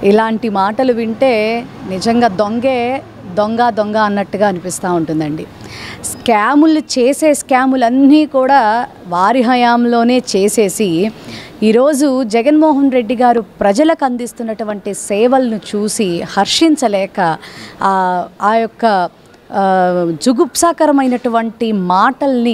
ఇలాంటి మాటలు వింటే నిజంగా దొంగే దొంగ దొంగ అన్నట్టుగా అనిపిస్తూ ఉంటుందండి స్కాములు చేసే స్కాములన్నీ కూడా వారి హయాంలోనే చేసేసి ఈరోజు జగన్మోహన్ రెడ్డి గారు ప్రజలకు అందిస్తున్నటువంటి సేవలను చూసి హర్షించలేక ఆ ఆ యొక్క ఆ, జుగుప్సాకరమైనటువంటి మాటల్ని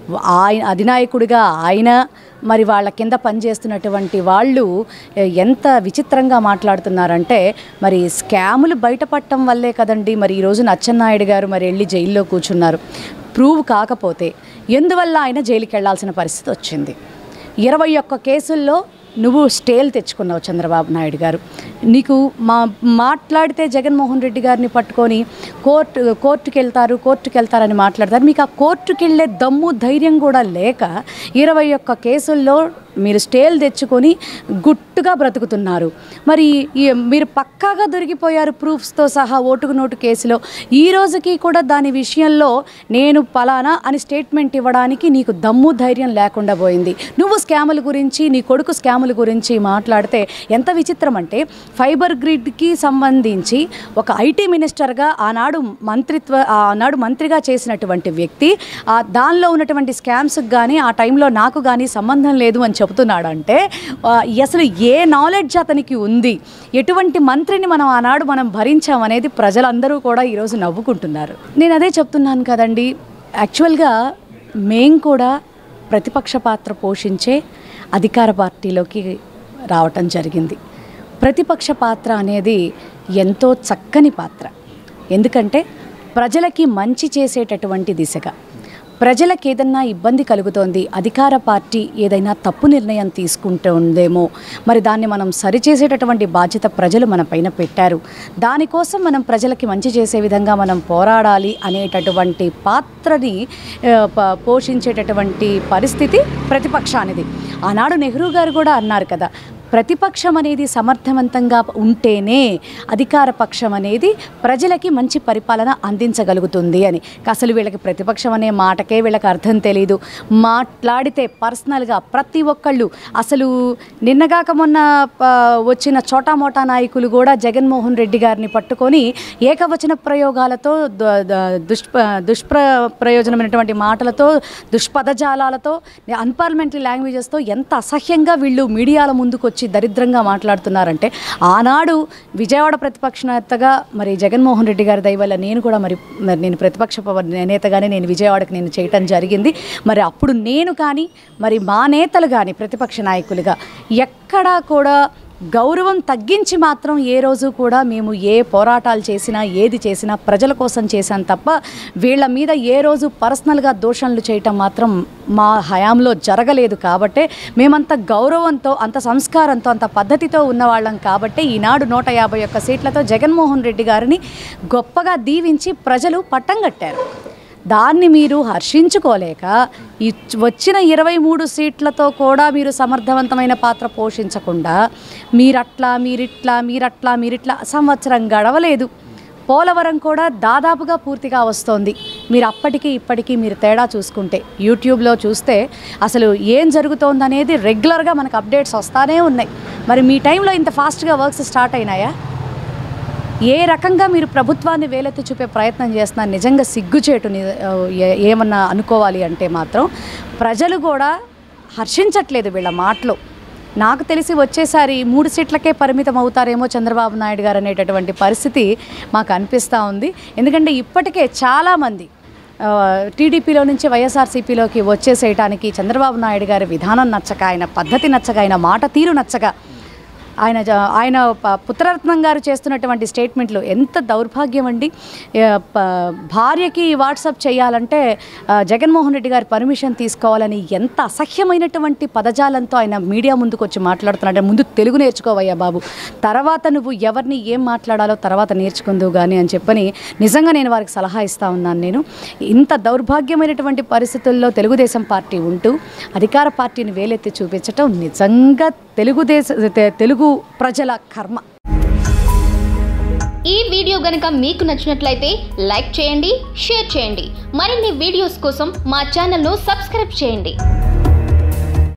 ఆయన అధినాయకుడిగా ఆయన మరి వాళ్ళ కింద పనిచేస్తున్నటువంటి వాళ్ళు ఎ, ఎంత విచిత్రంగా మాట్లాడుతున్నారంటే మరి స్కాములు బయటపడటం వల్లే కదండి మరి ఈ రోజున అచ్చెన్నాయుడు గారు మరి వెళ్ళి జైల్లో కూర్చున్నారు ప్రూవ్ కాకపోతే ఎందువల్ల ఆయన జైలుకి వెళ్ళాల్సిన పరిస్థితి వచ్చింది ఇరవై ఒక్క కేసుల్లో నువ్వు స్టేల్ తెచ్చుకున్నావు చంద్రబాబు నాయుడు గారు నీకు మా మాట్లాడితే జగన్మోహన్ రెడ్డి గారిని పట్టుకొని కోర్టు కోర్టుకి వెళ్తారు కోర్టుకి వెళ్తారని మాట్లాడతారు మీకు ఆ కోర్టుకి వెళ్ళే దమ్ము ధైర్యం కూడా లేక ఇరవై ఒక్క కేసుల్లో మీరు స్టేల్ తెచ్చుకొని గుట్టుగా బ్రతుకుతున్నారు మరి ఈ మీరు పక్కాగా దొరికిపోయారు ప్రూఫ్స్తో సహా ఓటుకు నోటు కేసులో ఈ రోజుకి కూడా దాని విషయంలో నేను పలానా అని స్టేట్మెంట్ ఇవ్వడానికి నీకు దమ్ము ధైర్యం లేకుండా పోయింది నువ్వు స్కాముల గురించి నీ కొడుకు స్కాముల గురించి మాట్లాడితే ఎంత విచిత్రం అంటే ఫైబర్ గ్రిడ్కి సంబంధించి ఒక ఐటీ మినిస్టర్గా ఆనాడు మంత్రిత్వ ఆనాడు మంత్రిగా చేసినటువంటి వ్యక్తి ఆ దానిలో ఉన్నటువంటి స్కామ్స్కి కానీ ఆ టైంలో నాకు కానీ సంబంధం లేదు అని చెబుతున్నాడంటే ఆ, అసలు ఏ నాలెడ్జ్ అతనికి ఉంది ఎటువంటి మంత్రిని మనం ఆనాడు మనం భరించామనేది ప్రజలందరూ కూడా ఈరోజు నవ్వుకుంటున్నారు నేను అదే చెప్తున్నాను కదండి యాక్చువల్గా మేం కూడా ప్రతిపక్ష పాత్ర పోషించే అధికార పార్టీలోకి రావటం జరిగింది ప్రతిపక్ష పాత్ర అనేది ఎంతో చక్కని పాత్ర ఎందుకంటే ప్రజలకి మంచి చేసేటటువంటి దిశగా ప్రజలకు ఏదన్నా ఇబ్బంది కలుగుతోంది అధికార పార్టీ ఏదైనా తప్పు నిర్ణయం తీసుకుంటూ ఉందేమో మరి దాన్ని మనం సరిచేసేటటువంటి బాధ్యత ప్రజలు మన పైన పెట్టారు దానికోసం మనం ప్రజలకి మంచి చేసే విధంగా మనం పోరాడాలి అనేటటువంటి పాత్రని ఆ, ప- పోషించేటటువంటి పరిస్థితి ప్రతిపక్షానిది ఆనాడు నెహ్రూ గారు కూడా అన్నారు కదా ప్రతిపక్షం అనేది సమర్థవంతంగా ఉంటేనే అధికార పక్షం అనేది ప్రజలకి మంచి పరిపాలన అందించగలుగుతుంది అని అసలు వీళ్ళకి ప్రతిపక్షం అనే మాటకే వీళ్ళకి అర్థం తెలియదు మాట్లాడితే పర్సనల్గా ప్రతి ఒక్కళ్ళు అసలు నిన్నగాక మొన్న ఆ, వచ్చిన చోటామోటా నాయకులు కూడా జగన్మోహన్ రెడ్డి గారిని పట్టుకొని ఏకవచన ప్రయోగాలతో ద- ద- దుష్ప దుష్ప్ర ప్రయోజనమైనటువంటి మాటలతో దుష్పదజాలాలతో అన్పార్లమెంటరీ లాంగ్వేజెస్తో ఎంత అసహ్యంగా వీళ్ళు మీడియాల ముందుకు వచ్చి దరిద్రంగా మాట్లాడుతున్నారంటే ఆనాడు విజయవాడ ప్రతిపక్ష నేతగా మరి జగన్మోహన్ రెడ్డి గారి దయ వల్ల నేను కూడా మరి మరి నేను ప్రతిపక్ష పవ- నేతగానే నేను విజయవాడకు నేను చేయటం జరిగింది మరి అప్పుడు నేను కానీ మరి మా నేతలు కానీ ప్రతిపక్ష నాయకులుగా ఎక్కడా కూడా గౌరవం తగ్గించి మాత్రం ఏ రోజు కూడా మేము ఏ పోరాటాలు చేసినా ఏది చేసినా ప్రజల కోసం చేశాం తప్ప వీళ్ళ మీద ఏ రోజు పర్సనల్గా దూషణలు చేయటం మాత్రం మా హయాంలో జరగలేదు కాబట్టే మేమంత గౌరవంతో అంత సంస్కారంతో అంత పద్ధతితో ఉన్నవాళ్ళం కాబట్టే ఈనాడు నూట యాభై ఒక్క సీట్లతో జగన్మోహన్ రెడ్డి గారిని గొప్పగా దీవించి ప్రజలు పట్టం కట్టారు దాన్ని మీరు హర్షించుకోలేక ఈ వచ్చిన ఇరవై మూడు సీట్లతో కూడా మీరు సమర్థవంతమైన పాత్ర పోషించకుండా మీరట్లా మీరిట్లా మీరట్లా మీరిట్లా సంవత్సరం గడవలేదు పోలవరం కూడా దాదాపుగా పూర్తిగా వస్తోంది మీరు అప్పటికి ఇప్పటికీ మీరు తేడా చూసుకుంటే యూట్యూబ్లో చూస్తే అసలు ఏం జరుగుతోందనేది రెగ్యులర్గా మనకు అప్డేట్స్ వస్తానే ఉన్నాయి మరి మీ టైంలో ఇంత ఫాస్ట్గా వర్క్స్ స్టార్ట్ అయినాయా ఏ రకంగా మీరు ప్రభుత్వాన్ని వేలెత్తి చూపే ప్రయత్నం చేస్తున్నారు నిజంగా సిగ్గుచేటు ని- ఏ- ఏమన్నా అనుకోవాలి అంటే మాత్రం ప్రజలు కూడా హర్షించట్లేదు వీళ్ళ మాటలు నాకు తెలిసి వచ్చేసారి మూడు సీట్లకే పరిమితం అవుతారేమో చంద్రబాబు నాయుడు గారు అనేటటువంటి పరిస్థితి మాకు అనిపిస్తూ ఉంది ఎందుకంటే ఇప్పటికే చాలామంది ఆ, టీడీపీలో నుంచి వైఎస్ఆర్సీపీలోకి వచ్చేసేయటానికి చంద్రబాబు నాయుడు గారి విధానం నచ్చక ఆయన పద్ధతి నచ్చక ఆయన మాట తీరు నచ్చక ఆయన జ- ఆయన ప- పుత్రరత్నం గారు చేస్తున్నటువంటి స్టేట్మెంట్లు ఎంత దౌర్భాగ్యం అండి ఏ, ప- భార్యకి వాట్సాప్ చేయాలంటే ఆ, జగన్మోహన్ రెడ్డి గారి పర్మిషన్ తీసుకోవాలని ఎంత అసహ్యమైనటువంటి పదజాలంతో ఆయన మీడియా ముందుకు వచ్చి మాట్లాడుతున్నాడు ముందు తెలుగు నేర్చుకోవయ్యా బాబు తర్వాత నువ్వు ఎవరిని ఏం మాట్లాడాలో తర్వాత నేర్చుకుందువు కానీ అని చెప్పని నిజంగా నేను వారికి సలహా ఇస్తా ఉన్నాను నేను ఇంత దౌర్భాగ్యమైనటువంటి పరిస్థితుల్లో తెలుగుదేశం పార్టీ ఉంటూ అధికార పార్టీని వేలెత్తి చూపించటం నిజంగా తెలుగుదేశ తె- తెలుగు ప్రజల కర్మ ఈ వీడియో గనుక మీకు నచ్చినట్లయితే లైక్ చేయండి షేర్ చేయండి మరిన్ని వీడియోస్ కోసం మా ఛానల్ను సబ్స్క్రైబ్ చేయండి